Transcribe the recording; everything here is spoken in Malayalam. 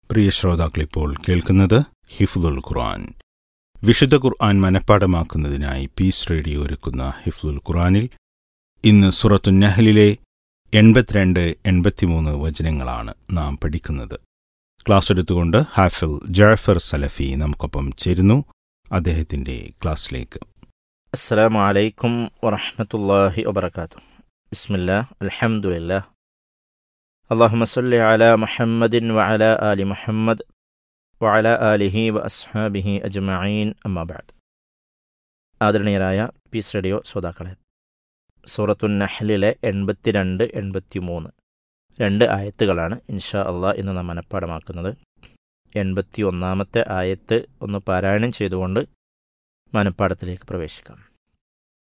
പ്രിയ ശ്രോതാക്കളിപ്പോൾ കേൾക്കുന്നത് ഹിഫ്ദുൽ ഖുർആൻ വിശുദ്ധ ഖുർആൻ മനഃപ്പാടമാക്കുന്നതിനായി പീസ് റേഡിയോ ഒരുക്കുന്ന ഹിഫ്ദുൽ ഖുർആനിൽ ഇന്ന് സുറത്തു നഹലിലെ എൺപത്തിരണ്ട് എൺപത്തിമൂന്ന് വചനങ്ങളാണ് നാം പഠിക്കുന്നത് ക്ലാസ് എടുത്തുകൊണ്ട് ഹാഫിൽ ജാഫർ സലഫി നമുക്കൊപ്പം ചേരുന്നു അദ്ദേഹത്തിന്റെ ക്ലാസ്സിലേക്ക് السلام عليكم ورحمة الله وبركاته بسم الله الحمد لله اللهم صل على محمد وعلى آل محمد وعلى آله وأصحابه أجمعين أما بعد ആദരണീയരായ പീസ് റേഡിയോ ശ്രോതാക്കളെ സൂറത്തു നഹ്ലിലെ എൺപത്തിരണ്ട് എൺപത്തി മൂന്ന് രണ്ട് ആയത്തുകളാണ് ഇൻഷാ അള്ളാ ഇന്ന് നാം മനഃപ്പാടമാക്കുന്നത് എൺപത്തി ഒന്നാമത്തെ ആയത്ത് ഒന്ന് പാരായണം ചെയ്തുകൊണ്ട് മനഃപ്പാടത്തിലേക്ക് പ്രവേശിക്കാം